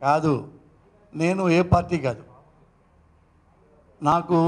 కాదు నేను ఏ పార్టీ కాదు నాకు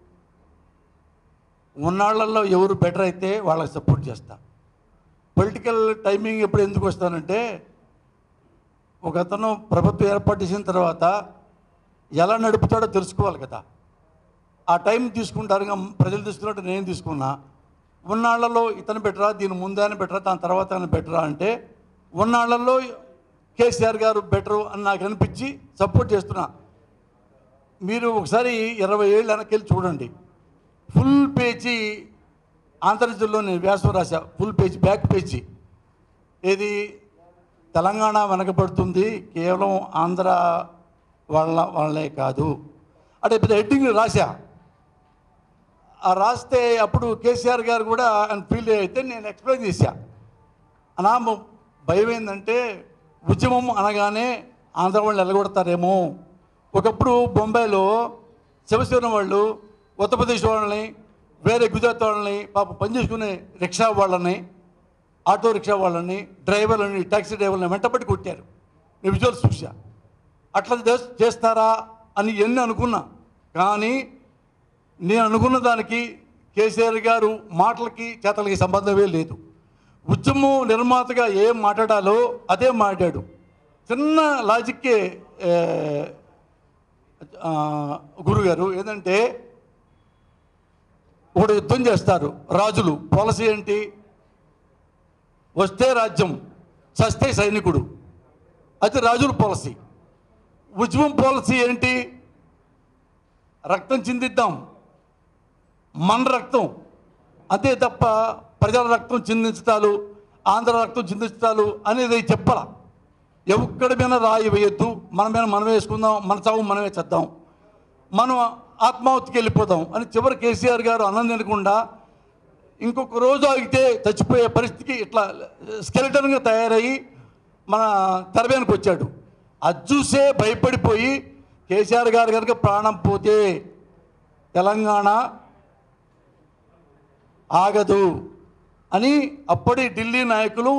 ఉన్నాళ్ళల్లో ఎవరు బెటర్ అయితే వాళ్ళకి సపోర్ట్ చేస్తా పొలిటికల్ టైమింగ్ ఎప్పుడు ఎందుకు వస్తానంటే ఒక అతను ప్రభుత్వం ఏర్పాటు చేసిన తర్వాత ఎలా నడుపుతాడో తెలుసుకోవాలి కదా ఆ టైం తీసుకుంటారు ఇంకా ప్రజలు తీసుకున్నట్టు నేను తీసుకున్నా ఉన్నాళ్లలో ఇతను బెటరా దీని ముందే అని బెటరా దాని తర్వాత అని బెటరా అంటే ఉన్నాళ్లలో కేసీఆర్ గారు బెటరు అని నాకు అనిపించి సపోర్ట్ చేస్తున్నా మీరు ఒకసారి ఇరవై ఏళ్ళు వెనకెళ్ళి చూడండి ఫుల్ పేజీ ఆంధ్రజ్యోతిలో నేను వ్యాసం రాశా ఫుల్ పేజీ బ్యాక్ పేజీ ఏది తెలంగాణ వెనకబడుతుంది కేవలం ఆంధ్ర వాళ్ళ వాళ్ళే కాదు అంటే పెద్ద హెడ్డింగ్ రాశా ఆ రాస్తే అప్పుడు కేసీఆర్ గారు కూడా ఆయన ఫీల్ అయితే నేను ఎక్స్ప్లెయిన్ చేశా అనా మ- భయం ఏంటంటే ఉద్యమం అనగానే ఆంధ్ర వాళ్ళు ఎలగొడతారేమో ఒకప్పుడు బొంబాయిలో శివసేన వాళ్ళు ఉత్తరప్రదేశ్ వాళ్ళని వేరే గుజరాత్ వాళ్ళని పాప పనిచేసుకునే రిక్షా వాళ్ళని ఆటో రిక్షా వాళ్ళని డ్రైవర్లని ట్యాక్సీ డ్రైవర్లని వెంటబడి కొట్టారు నేను విజువల్స్ చూసా అట్లా చేస్- చేస్తారా అని ఎన్ని అనుకున్నా కానీ నేను అనుకున్న దానికి కేసీఆర్ గారు మాటలకి చేతలకి సంబంధమే లేదు ఉద్యమం నిర్మాతగా ఏం మాట్లాడాలో అదే మాట్లాడాడు చిన్న లాజిక్కే ఏ, ఆ, గురుగారు ఏంటంటే ఒకడు యుద్ధం చేస్తారు రాజులు పాలసీ ఏంటి వస్తే రాజ్యం చస్తే సైనికుడు అది రాజుల పాలసీ ఉద్యమం పాలసీ ఏంటి రక్తం చిందిద్దాం మన రక్తం అంతే తప్ప ప్రజల రక్తం చిందించటాలు ఆంధ్ర రక్తం చిందించటాలు అనేది చెప్పాల ఎక్కడి మీద రాయి వేయొద్దు మన మీద మనం వేసుకుందాం మన చావు మనమే చేద్దాం మనం ఆత్మాహుతికి వెళ్ళిపోదాం అని చివరి కేసీఆర్ గారు అన్నం తినకుండా ఇంకొక రోజు ఆగితే చచ్చిపోయే పరిస్థితికి ఇట్లా స్కెలిటన్గా తయారయ్యి మన తెరవేనికి వచ్చాడు అది చూసే భయపడిపోయి కేసీఆర్ గారు కనుక ప్రాణం పోతే తెలంగాణ ఆగదు అని అప్పటి ఢిల్లీ నాయకులు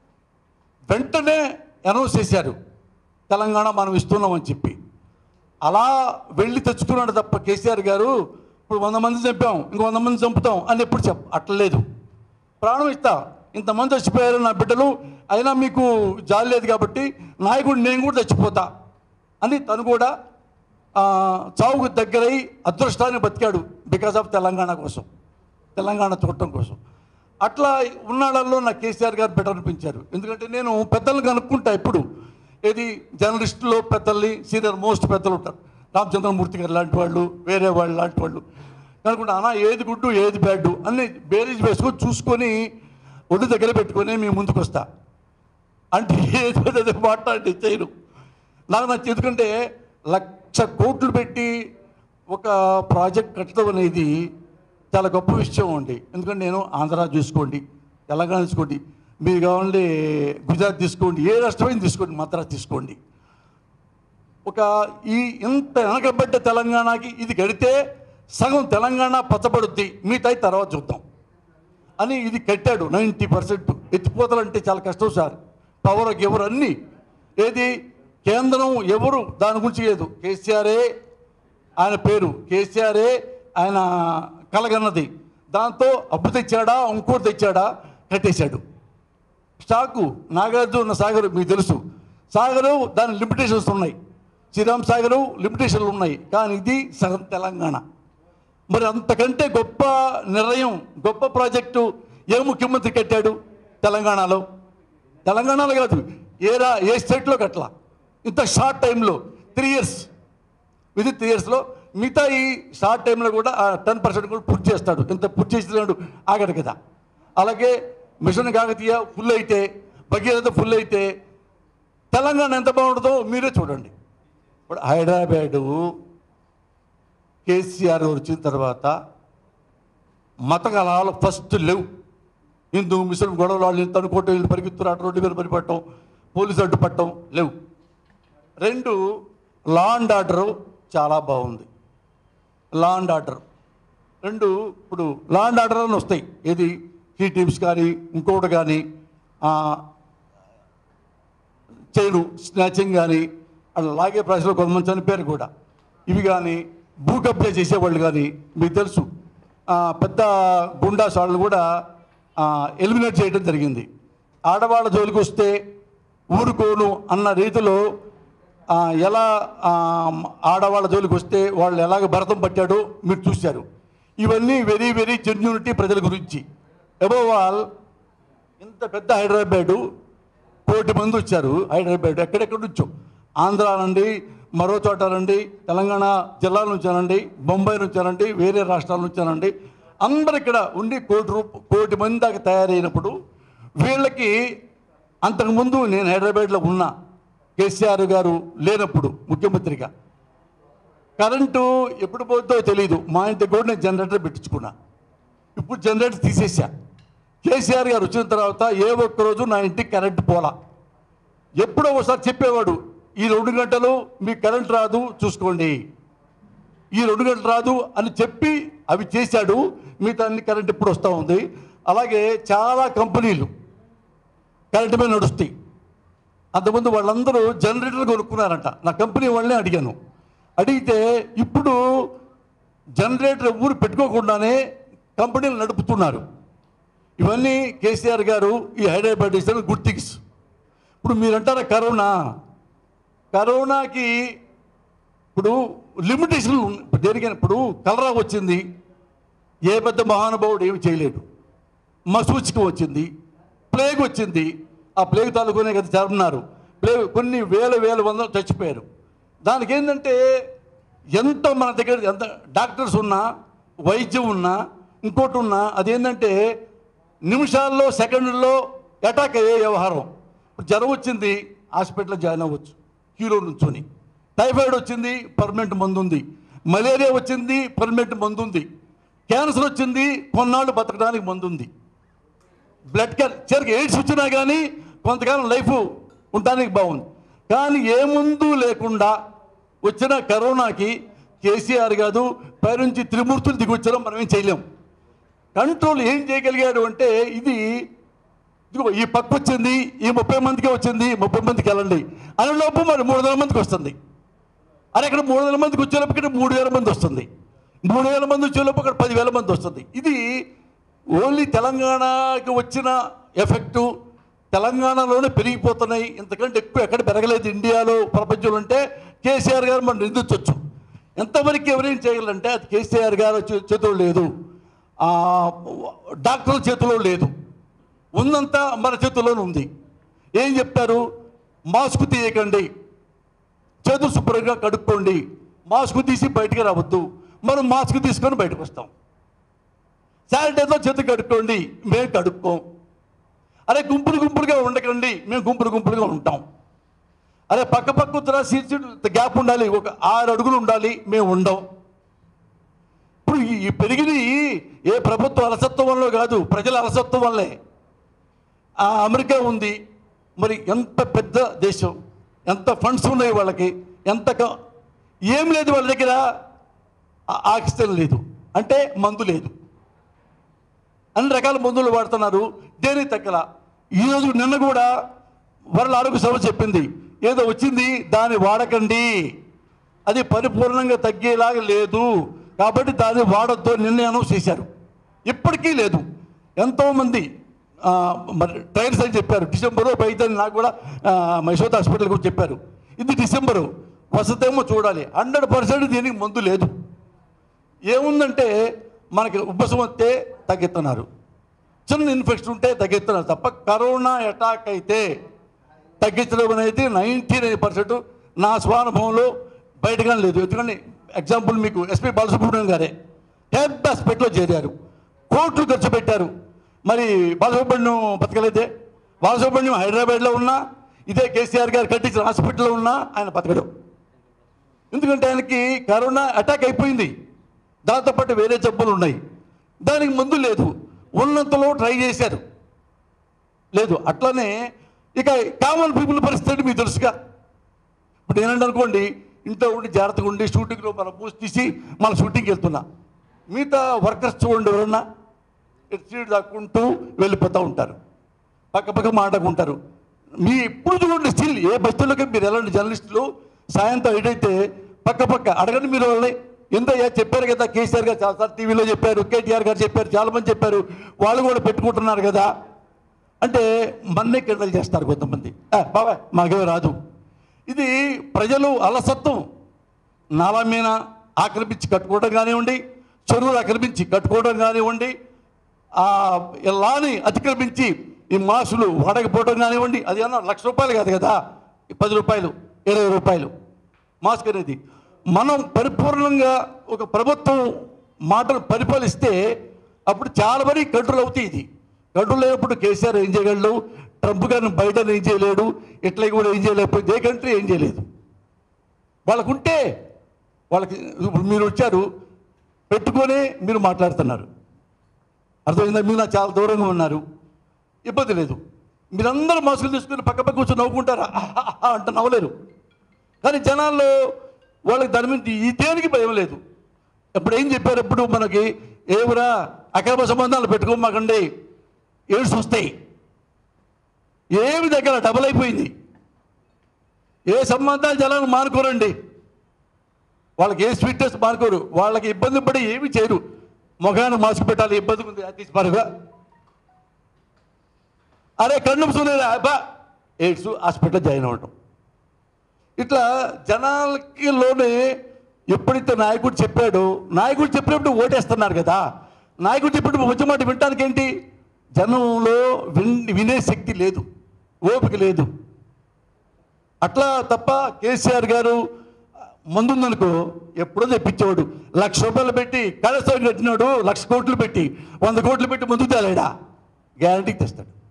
వెంటనే అనౌన్స్ చేశారు తెలంగాణ మనం ఇస్తున్నామని చెప్పి అలా వెళ్ళి తెచ్చుకున్నాడు తప్ప కేసీఆర్ గారు ఇప్పుడు వంద మంది చంపాం ఇంకో వంద మంది చంపుతాం అని ఎప్పుడు చెప్ అట్లలేదు ప్రాణం ఇస్తా ఇంతమంది చచ్చిపోయారు నా బిడ్డలు అయినా మీకు జాలి లేదు కాబట్టి నాయకుడు నేను కూడా చచ్చిపోతా అని తను కూడా ఆ, చావుకు దగ్గరై అదృష్టాన్ని బతికాడు బికాస్ ఆఫ్ తెలంగాణ కోసం తెలంగాణ చూడటం కోసం అట్లా ఉన్నాళ్ళల్లో నాకు కేసీఆర్ గారు బెటర్ అనిపించారు ఎందుకంటే నేను పెద్దలను కనుక్కుంటా ఇప్పుడు ఏది జర్నలిస్టులో పెద్దల్ని సీనియర్ మోస్ట్ పెద్దలు ఉంటారు రామచంద్రమూర్తి గారు లాంటి వాళ్ళు వేరే వాళ్ళు లాంటి వాళ్ళు కనుకుంటా అన్న ఏది గుడ్డు ఏది బ్యాడ్ అన్ని బేరీజ్ వేసుకొని చూసుకొని ఒడ్డు దగ్గర పెట్టుకొని మీ ముందుకు వస్తా అంటే ఏది పడితే అది మాట్లాడి చేయను నాకు నచ్చి ఎందుకంటే లక్ష కోట్లు పెట్టి ఒక ప్రాజెక్ట్ కట్టడం అనేది చాలా గొప్ప విషయం అండి ఎందుకంటే నేను ఆంధ్ర చూసుకోండి తెలంగాణ తీసుకోండి మీరు కావాలంటే గుజరాత్ తీసుకోండి ఏ రాష్ట్రమైనా తీసుకోండి మద్రాస్ తీసుకోండి ఒక ఈ ఇంత వెనకబడ్డ తెలంగాణకి ఇది గడితే సగం తెలంగాణ పచ్చబడుద్ది మిగతాయి తర్వాత చూద్దాం అని ఇది కట్టాడు నైంటీ పర్సెంట్ ఎత్తిపోతలు అంటే చాలా కష్టం సార్ పవర్ ఎవరు అన్నీ ఏది కేంద్రం ఎవరు దాని గురించి లేదు కేసీఆరే ఆయన పేరు కేసీఆరే ఆయన కలగన్నది దాంతో అప్పు తెచ్చాడా ఇంకోటి తెచ్చాడా కట్టేశాడు స్టాకు నాగార్జున సాగర్ మీకు తెలుసు సాగరు దాని లిమిటేషన్స్ ఉన్నాయి శ్రీరామ్ సాగరు లిమిటేషన్లు ఉన్నాయి కానీ ఇది సగం తెలంగాణ మరి అంతకంటే గొప్ప నిర్ణయం గొప్ప ప్రాజెక్టు ఏ ముఖ్యమంత్రి కట్టాడు తెలంగాణలో తెలంగాణలో కాదు ఏ రా ఏ స్టేట్లో కట్టలా ఇంత షార్ట్ టైంలో త్రీ ఇయర్స్ విత్ త్రీ ఇయర్స్లో మిగతా ఈ షార్ట్ టైంలో కూడా టెన్ పర్సెంట్ కూడా పూర్తి చేస్తాడు ఇంత పూర్తి చేసినాడు ఆగడు కదా అలాగే మిషన్ కాకతీయ ఫుల్ అయితే భగీరథ ఫుల్ అయితే తెలంగాణ ఎంత బాగుంటుందో మీరే చూడండి ఇప్పుడు హైదరాబాదు కేసీఆర్ వచ్చిన తర్వాత మత కళాలు ఫస్ట్ లేవు హిందూ ముస్లిం గొడవలు వాళ్ళు ఇంత అనుకోవటం వీళ్ళు పరిగెత్తురు అటు రోడ్డు మీద పరిపడటం పోలీసు అడ్డుపట్టడం లేవు రెండు లా అండ్ ఆర్డర్ చాలా బాగుంది లా అండ్ ఆర్డర్ రెండు ఇప్పుడు లా అండ్ ఆర్డర్ అని వస్తాయి ఏది హీ టీమ్స్ కానీ ఇంకోటి కానీ చైను స్నాచింగ్ కానీ అలా లాగే ప్రాసెస్లో కొంతమంది చనిపోయారు కూడా ఇవి కానీ భూ కబ్జా చేసేవాళ్ళు కానీ మీకు తెలుసు ఆ, పెద్ద గుండాస్ వాళ్ళు కూడా ఎలిమినేట్ చేయడం జరిగింది ఆడవాళ్ళ జోలికి వస్తే ఊరుకోను అన్న రీతిలో ఆ, ఎలా ఆ, ఆడవాళ్ళ జోలికి వస్తే వాళ్ళు ఎలాగ భరతం పట్టాడో మీరు చూశారు ఇవన్నీ వెరీ వెరీ జెన్యూనిటీ ప్రజల గురించి అబోవ్ ఆల్ ఇంత పెద్ద హైదరాబాదు కోటి మంది వచ్చారు హైదరాబాద్ ఎక్కడెక్కడి నుంచో ఆంధ్ర నుండి మరో చోట నుండి తెలంగాణ జిల్లాల నుంచి అనండి బొంబాయి నుంచి అనండి వేరే రాష్ట్రాల నుంచి అనండి అందరు ఇక్కడ ఉండి కోటి రూప కోటి మంది దాకా తయారైనప్పుడు వీళ్ళకి అంతకుముందు నేను హైదరాబాద్లో ఉన్నా కేసీఆర్ గారు లేనప్పుడు ముఖ్యమంత్రిగా కరెంటు ఎప్పుడు పోతుందో తెలియదు మా ఇంటికి కూడా నేను జనరేటర్ పెట్టించుకున్నా ఇప్పుడు జనరేటర్ తీసేసా కేసీఆర్ గారు వచ్చిన తర్వాత ఏ ఒక్క రోజు నా ఇంటికి కరెంటు పోలా ఎప్పుడో ఒకసారి చెప్పేవాడు ఈ రెండు గంటలు మీకు కరెంట్ రాదు చూసుకోండి ఈ రెండు గంటలు రాదు అని చెప్పి అవి చేశాడు మిగతా అన్ని కరెంట్ ఇప్పుడు వస్తూ ఉంది అలాగే చాలా కంపెనీలు కరెంటు మీద నడుస్తాయి అంతకుముందు వాళ్ళందరూ జనరేటర్లు కొనుక్కున్నారంట నా కంపెనీ వాళ్ళనే అడిగాను అడిగితే ఇప్పుడు జనరేటర్ ఊరు పెట్టుకోకుండానే కంపెనీలు నడుపుతున్నారు ఇవన్నీ కేసీఆర్ గారు ఈ హైదరాబాద్ ఇచ్చిన గుడ్ థింగ్స్ ఇప్పుడు మీరంటారా కరోనా కరోనాకి ఇప్పుడు లిమిటేషన్లు ఉన్న- ఇప్పుడు దేనికైనా ఇప్పుడు కలరా వచ్చింది ఏ పెద్ద మహానుభావుడు ఏమి చేయలేడు మసూచికం వచ్చింది ప్లేగ్ వచ్చింది ఆ ప్లేగ్ తాలూకునే కదా జరుపున్నారు ప్లేగ్ కొన్ని వేల వేల వందలు చచ్చిపోయారు దానికి ఏంటంటే ఎంత మన దగ్గర ఎంత డాక్టర్స్ ఉన్నా వైద్యం ఉన్నా ఇంకోటి ఉన్నా అదేంటంటే నిమిషాల్లో సెకండ్లో అటాక్ అయ్యే వ్యవహారం ఇప్పుడు జ్వరం వచ్చింది హాస్పిటల్లో జాయిన్ అవ్వచ్చు క్యూలో నుంచొని టైఫాయిడ్ వచ్చింది పర్మనెంట్ మందు ఉంది మలేరియా వచ్చింది పర్మనెంట్ మందు ఉంది క్యాన్సర్ వచ్చింది కొన్నాళ్ళు బతకడానికి మందు ఉంది బ్లడ్ క్యాన్ చివరికి ఎయిడ్స్ వచ్చినా కానీ కొంతకాలం లైఫ్ ఉండడానికి బాగుంది కానీ ఏ ముందు లేకుండా వచ్చిన కరోనాకి కేసీఆర్ కాదు పైనుంచి త్రిమూర్తులు దిగి వచ్చారో మనం ఏం చేయలేం కంట్రోల్ ఏం చేయగలిగాడు అంటే ఇది ఇదిగో ఈ పక్క వచ్చింది ఈ ముప్పై మందికి వచ్చింది ముప్పై మందికి వెళ్ళండి అనే లోపు మరి మూడు వందల మందికి వస్తుంది అరే ఇక్కడ మూడు వందల మందికి వచ్చేలోపు ఇక్కడ మూడు వేల మంది వస్తుంది మూడు వేల మంది వచ్చేలోపు ఇక్కడ పదివేల మంది వస్తుంది ఇది ఓన్లీ తెలంగాణకి వచ్చిన ఎఫెక్టు తెలంగాణలోనే పెరిగిపోతున్నాయి ఇంతకంటే ఎక్కువ ఎక్కడ పెరగలేదు ఇండియాలో ప్రపంచంలో అంటే కేసీఆర్ గారు మనం నిందించవచ్చు ఎంతవరకు ఎవరేం చేయగలంటే అది కేసీఆర్ గారు చే- చేతిలో లేదు ఆ, డాక్టర్ల చేతిలో లేదు ఉందంతా మన చేతుల్లోనే ఉంది ఏం చెప్తారు మాస్క్ తీయకండి చేతులు శుభ్రంగా కడుక్కోండి మాస్క్ తీసి బయటికి రావద్దు మనం మాస్క్ తీసుకొని బయటకు వస్తాం శానిటైజర్ చేతులు కడుక్కోండి మేము కడుక్కోం అరే గుంపులు గుంపులుగా ఉండకండి మేము గుంపులు గుంపులుగా ఉంటాం అరే పక్క పక్క ఉత్తర సీట్ సీట్ గ్యాప్ ఉండాలి ఒక ఆరు అడుగులు ఉండాలి మేము ఉండం ఇప్పుడు ఈ- ఈ పెరిగిన ఏ ప్రభుత్వ అలసత్వం వల్ల కాదు ప్రజల అలసత్వం వల్లే ఆ అమెరికా ఉంది మరి ఎంత పెద్ద దేశం ఎంత ఫండ్స్ ఉన్నాయి వాళ్ళకి ఎంత క- ఏం లేదు వాళ్ళ దగ్గర ఆ- ఆక్సిజన్ లేదు అంటే మందు లేదు అన్ని రకాల మందులు వాడుతున్నారు దేనికి తగ్గల ఈరోజు నిన్న కూడా వరల ఆరోగ్య సభ చెప్పింది ఏదో వచ్చింది దాన్ని వాడకండి అది పరిపూర్ణంగా తగ్గేలాగా లేదు కాబట్టి దాన్ని వాడొద్దు అని నిన్న అనౌన్స్ చేశారు ఇప్పటికీ లేదు ఎంతోమంది ఆ, మరి ట్రయల్స్ అని చెప్పారు డిసెంబరు అయితే నాకు కూడా ఆ, యశోద హాస్పిటల్ కూడా చెప్పారు ఇది డిసెంబరు వసతేమో చూడాలి హండ్రెడ్ పర్సెంట్ దీనికి మందు లేదు ఏముందంటే మనకి ఉబ్బసం వస్తే తగ్గిస్తున్నారు చిన్న ఇన్ఫెక్షన్ ఉంటే తగ్గిస్తున్నారు తప్ప కరోనా అటాక్ అయితే తగ్గించడం అనేది నైంటీ నైన్ పర్సెంట్ నా స్వానుభవంలో బయటగానే లేదు ఎందుకంటే ఎగ్జాంపుల్ మీకు ఎస్పీ బాలసుబ్రహ్మణ్యం గారే హెల్త్ హాస్పిటల్లో చేరారు కోట్లు ఖర్చు పెట్టారు మరి బాలసుబ్రహ్మణ్యం బతకలేదే బాలసుబ్రహ్మణ్యం హైదరాబాద్లో ఉన్నా ఇదే కేసీఆర్ గారు కట్టించిన హాస్పిటల్లో ఉన్నా ఆయన బతకడం ఎందుకంటే ఆయనకి కరోనా అటాక్ అయిపోయింది దాంతోపాటు వేరే జబ్బులు ఉన్నాయి దానికి ముందు లేదు ఉన్నంతలో ట్రై చేశారు లేదు అట్లనే ఇక కామన్ పీపుల్ పరిస్థితి మీకు తెలుసుగా ఇప్పుడు నేనంటే అనుకోండి ఇంట్లో ఉండి జాగ్రత్తగా ఉండి షూటింగ్లో మనం పూసి తీసి మన షూటింగ్కి వెళ్తున్నా మిగతా వర్కర్స్ చూడండి ఎవరన్నా ఇటు సీట్ దాక్కుంటూ వెళ్ళిపోతూ ఉంటారు పక్క పక్క మాట్లాడుకుంటారు మీ ఎప్పుడు చూడండి స్టిల్ ఏ బస్తీలోకి మీరు వెళ్ళండి జర్నలిస్టులు సాయంత్రం ఎటైతే పక్క పక్క అడగండి మీరు వాళ్ళని ఎంతయ్యా చెప్పారు కదా కేసీఆర్ గారు చాలాసార్లు టీవీలో చెప్పారు కేటీఆర్ గారు చెప్పారు చాలామంది చెప్పారు వాళ్ళు కూడా పెట్టుకుంటున్నారు కదా అంటే మన్నే కిండలు చేస్తారు కొంతమంది "ఆ, బాబాయ్ మాకే రాదు ఇది ప్రజలు అలసత్వం నాలా మీద ఆక్రమించి కట్టుకోవడం కానివ్వండి చెరువులు ఆక్రమించి కట్టుకోవడం కానివ్వండి ఆ లాని అతిక్రమించి ఈ మాసులు వాడకపోవడం కానివ్వండి అది అన్న లక్ష రూపాయలు కాదు కదా ఈ పది రూపాయలు ఇరవై రూపాయలు మాస్క్ అనేది మనం పరిపూర్ణంగా ఒక ప్రభుత్వం మాటలు పరిపాలిస్తే అప్పుడు చాలా వరకు కంట్రోల్ అవుతాయి ఇది కంట్రోల్ అయినప్పుడు కేసీఆర్ ఏం చేయగలడు ట్రంప్ గారిని బయట ఏం చేయలేడు ఇట్లా కూడా ఏం చేయలేకపోతే ఏ కంట్రీ ఏం చేయలేదు వాళ్ళకుంటే వాళ్ళకి ఇప్పుడు మీరు వచ్చారు పెట్టుకొని మీరు మాట్లాడుతున్నారు అర్థమైందా మీరు నాకు చాలా దూరంగా ఉన్నారు ఇబ్బంది లేదు మీరందరూ మాస్కులు తీసుకుని పక్క పక్క కూర్చొని నవ్వుకుంటారా ఆహాహా అంట నవ్వలేరు కానీ జనాల్లో వాళ్ళకి దాని మీద ఈ దేనికి భయం లేదు ఇప్పుడు ఏం చెప్పారు ఇప్పుడు మనకి ఏమిరా అక్రమ సంబంధాలు పెట్టుకోమాకండి ఏడ్స్ వస్తాయి ఏమి దగ్గర డబల్ అయిపోయింది ఏ సంబంధాలు జనాలు మానుకోరండి వాళ్ళకి ఏ స్వీట్నెస్ మానుకోరు వాళ్ళకి ఇబ్బంది పడి ఏమి చేయరు మొగాన్ని మాస్క్ పెట్టాలి ఇబ్బంది ఉంది అది తీసి పారుగా అరే కన్ను సునేరా అబ్బా ఎయిడ్స్ హాస్పిటల్ జాయిన్ అవ్వటం ఇట్లా జనాలకి లోనే ఎప్పుడైతే నాయకుడు చెప్పాడో నాయకుడు చెప్పినప్పుడు ఓటేస్తున్నారు కదా నాయకుడు చెప్పినప్పుడు వచ్చే మాట వినటానికి ఏంటి జనంలో విన్ వినే శక్తి లేదు ఓపిక లేదు అట్లా తప్ప కేసీఆర్ గారు ముందుందనుకో ఎప్పుడో తెప్పించేవాడు లక్ష రూపాయలు పెట్టి కళాశాల కట్టినాడు లక్ష కోట్లు పెట్టి వంద కోట్లు పెట్టి ముందుకు తేలేడా గ్యారంటీ తెస్తాడు